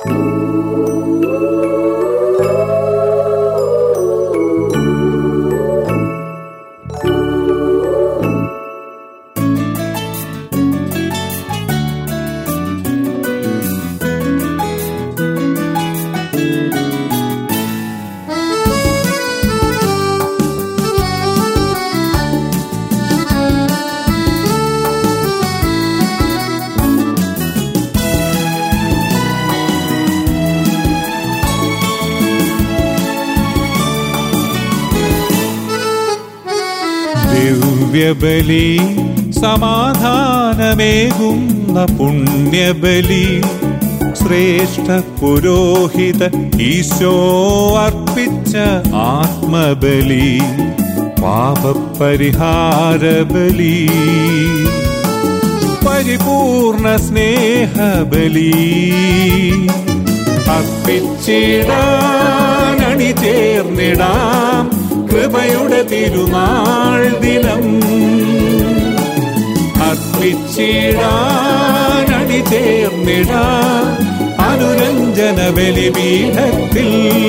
ദിവ്യബലി സമാധാനമേകുന്ന പുണ്യബലി ശ്രേഷ്ഠ പുരോഹിത ഈശോ അർപ്പിച്ച ആത്മബലി പാപപരിഹാരബലി പരിപൂർണ സ്നേഹബലി അർപ്പിച്ചിടാനണി ചേർന്നിടാം കൃപയുടെ തിരുനാൾ ദിനം അർപ്പിച്ചിടാനണി ചേർന്നിടാം അനുരഞ്ജന ബലിപീഠത്തിൽ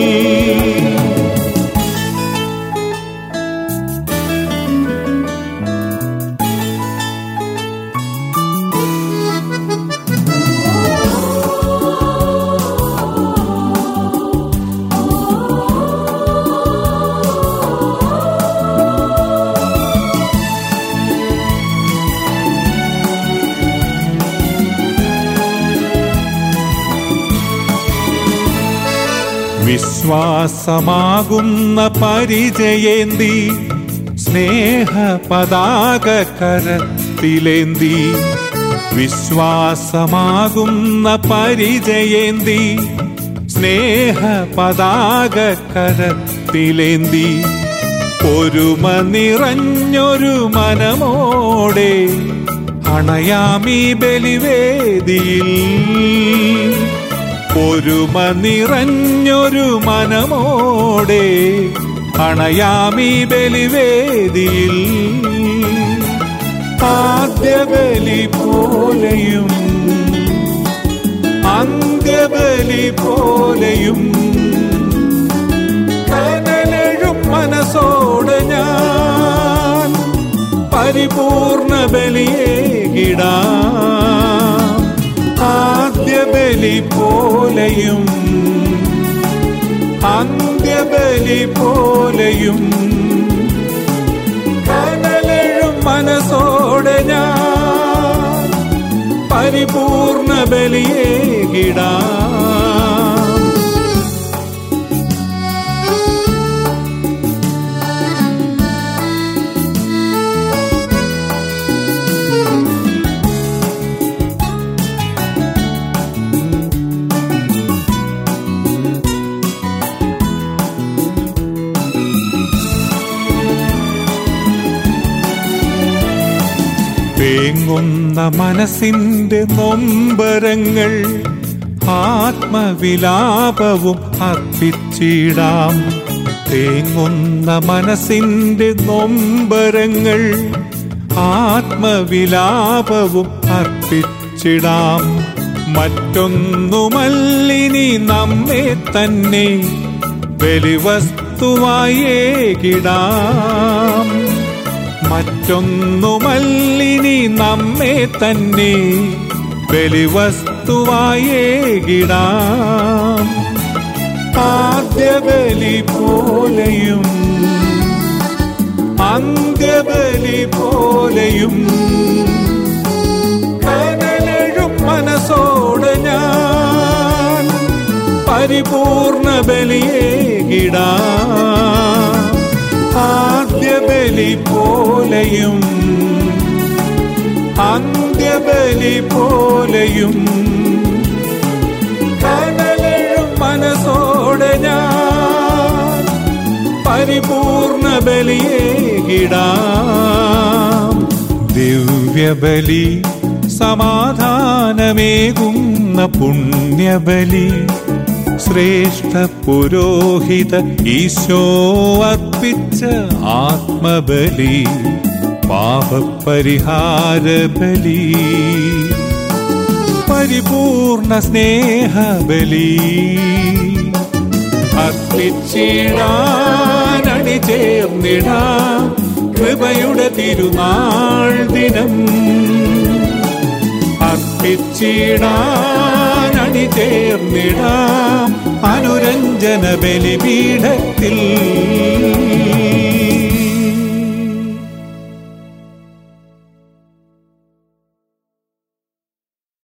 വിശ്വാസമാകുന്ന പരിചയേന്തി സ്നേഹ പതാക കരത്തിലേന്തി വിശ്വാസമാകുന്ന പരിചയേന്തി സ്നേഹ പതാക കരത്തിലേന്തി ഒരുമ നിറഞ്ഞൊരു മനമോടെ അണയാമീ ബലിവേദിയിൽ ഒരുമ നിറഞ്ഞൊരു മനമോടെ അണയാമീ ബലിവേദിയിൽ ആദ്യ ബലി പോലെയും അന്ത്യബലി പോലെയും കനലഴും മനസ്സോടെ ഞാൻ പരിപൂർണ ബലിയേകിടാം ആദ്യ ബലി പോലെയും അന്ത്യബലി പോലെയും കനലഴും മനസ്സോടെ ഞാൻ പരിപൂർണ ബലിയേകിടാം തേങ്ങുന്ന മനസ്സിന്റെ നൊമ്പരങ്ങൾ ആത്മവിലാപവും അർപ്പിച്ചിടാം തേങ്ങുന്ന മനസ്സിന്റെ നൊമ്പരങ്ങൾ ആത്മവിലാപവും അർപ്പിച്ചിടാം മറ്റൊന്നുമല്ലിനി നമ്മെ തന്നെ ബലിവസ്തുവായേകിടാം മറ്റൊന്നുമല്ലിനി നമ്മെ തന്നെ ബലിവസ്തുവായേകിടാം ആദ്യ ബലി പോലെയും അന്ത്യബലി പോലെയും കനലഴും മനസ്സോടെ ഞാൻ പരിപൂർണ ബലിയേകിടാം ആദ്യ ബലി പോലെയും അന്ത്യബലി പോലെയും കനലഴും മനസ്സോടെ ഞാൻ പരിപൂർണ ബലിയേകിടാം ദിവ്യബലി സമാധാനമേകുന്ന പുണ്യബലി ശ്രേഷ്ഠ പുരോഹിത ഈശോ അർപ്പിച്ച ആത്മബലി പാപപരിഹാര ബലി പരിപൂർണ സ്നേഹബലി അർപ്പിച്ചിടാനണി ചേർന്നിടാം കൃപയുടെ തിരുനാൾ ദിനം അർപ്പിച്ചിടാനണി ചേർന്നിടാം അനുരഞ്ജന ബലിപീഠത്തിൽ